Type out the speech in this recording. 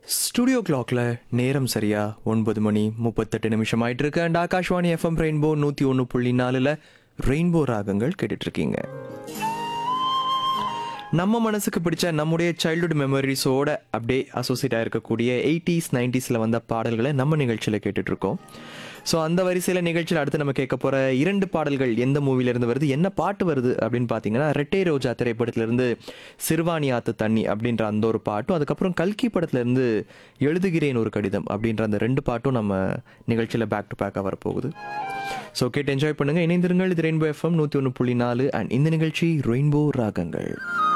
studio கிளாக்ல நேரம் சரியா ஒன்பது மணி முப்பத்தெட்டு நிமிஷம் ஆயிட்டு இருக்கு அண்ட் ஆகாஷ்வாணி எஃப்எம் ரெயின்போ நூற்றி ஒன்று புள்ளி நாலில் ரெயின்போ ராகங்கள் கேட்டுட்டு இருக்கீங்க நம்ம மனசுக்கு பிடிச்ச நம்முடைய சைல்டுஹுட் மெமரிஸோட அப்படியே அசோசியேட் ஆயிருக்கக்கூடிய எயிட்டிஸ் நைன்டிஸில் வந்த பாடல்களை நம்ம நிகழ்ச்சியில் கேட்டுட்டு இருக்கோம் ஸோ அந்த வரிசையில் நிகழ்ச்சியில் அடுத்து நம்ம கேட்க போகிற இரண்டு பாடல்கள் எந்த மூவிலேருந்து வருது என்ன பாட்டு வருது அப்படின்னு பார்த்தீங்கன்னா ரெட்டை ரோஜா திரைப்படத்திலிருந்து சிறுவாணி ஆத்து தண்ணி அப்படின்ற அந்த ஒரு பாட்டும் அதுக்கப்புறம் கல்கி படத்துலேருந்து எழுதுகிறேன் ஒரு கடிதம் அப்படின்ற அந்த ரெண்டு பாட்டும் நம்ம நிகழ்ச்சியில் பேக் டு பேக்காக வரப்போகுது ஸோ கேட்டு என்ஜாய் பண்ணுங்கள் இணைந்திருங்கள் இது ரெயின்போ எஃப்எம் நூற்றி ஒன்று புள்ளி நாலு அண்ட் இந்த நிகழ்ச்சி ரெயின்போ ராகங்கள்